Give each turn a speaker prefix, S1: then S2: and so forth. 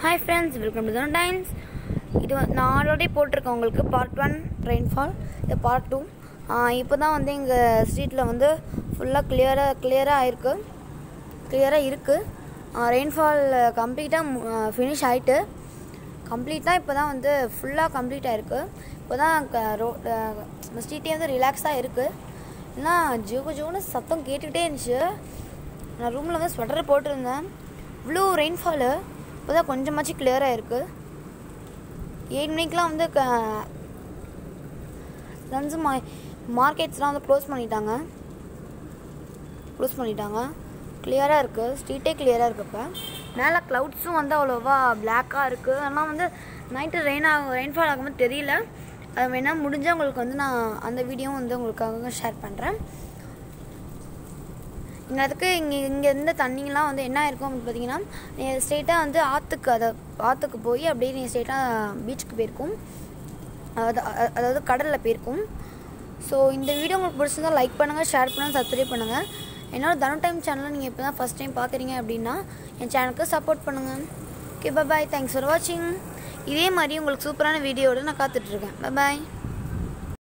S1: hi friends welcome to தன் times இது வந்து நான் ஆல்ரெடி போட்டிருக்கேன் உங்களுக்கு பார்ட் ஒன் ரெயின்ஃபால் இது பார்ட் டூ இப்போ தான் வந்து எங்கள் ஸ்ட்ரீட்டில் வந்து ஃபுல்லாக கிளியராக கிளியராக ஆயிருக்கு கிளியராக இருக்குது ரெயின்ஃபால் கம்ப்ளீட்டாக ஃபினிஷ் ஆகிட்டு கம்ப்ளீட்டாக இப்போ தான் வந்து ஃபுல்லாக கம்ப்ளீட் ஆகிருக்கு இப்போ தான் ரோ இந்த ஸ்ட்ரீட்டே வந்து ரிலாக்ஸாக இருக்குது ஏன்னா ஜோகு ஜோன்னு சத்தம் கேட்டுக்கிட்டே இருந்துச்சு நான் ரூமில் வந்து ஸ்வெட்டர் போட்டிருந்தேன் இவ்வளோ ரெயின்ஃபாலு இப்போ தான் கொஞ்சமாச்சும் கிளியராக இருக்குது ஏழு மணிக்கெலாம் வந்து க சன்ஸ் மா மார்க்கெட்ஸ்லாம் வந்து க்ளோஸ் பண்ணிட்டாங்க க்ளோஸ் பண்ணிட்டாங்க கிளியராக இருக்குது ஸ்ட்ரீட்டே கிளியராக இருக்குது இப்போ மேலே க்ளவுட்ஸும் வந்து அவ்வளோவா பிளாக்காக இருக்குது ஆனால் வந்து நைட்டு ரெயின் ஆகும் ரெயின்ஃபால் ஆகும்போது தெரியல அது வேணால் முடிஞ்சால் உங்களுக்கு வந்து நான் அந்த வீடியோவும் வந்து உங்களுக்காக ஷேர் பண்ணுறேன் இங்கே அதுக்கு இங்கே இங்கே இருந்த தண்ணிங்கெலாம் வந்து என்ன இருக்கும் அப்படின்னு பார்த்தீங்கன்னா நீங்கள் ஸ்ட்ரெயிட்டாக வந்து ஆற்றுக்கு அதை ஆற்றுக்கு போய் அப்படியே நீங்கள் ஸ்ட்ரெயிட்டாக பீச்சுக்கு போயிருக்கும் அதாவது அ- அதாவது கடலில் போயிருக்கும் ஸோ இந்த வீடியோ உங்களுக்கு பிடிச்சிருந்தா லைக் பண்ணுங்கள் ஷேர் பண்ணுங்கள் சப்ஸ்கிரைப் பண்ணுங்கள் என்னோட தனு டைம் சேனலை நீங்கள் இப்போ தான் ஃபஸ்ட் டைம் பார்க்குறீங்க அப்படின்னா என் சேனலுக்கு சப்போர்ட் பண்ணுங்கள் ஓகே பாய் தேங்க்ஸ் ஃபார் வாட்சிங் இதே மாதிரி உங்களுக்கு சூப்பரான வீடியோவோட நான் காத்துட்ருக்கேன் பாய்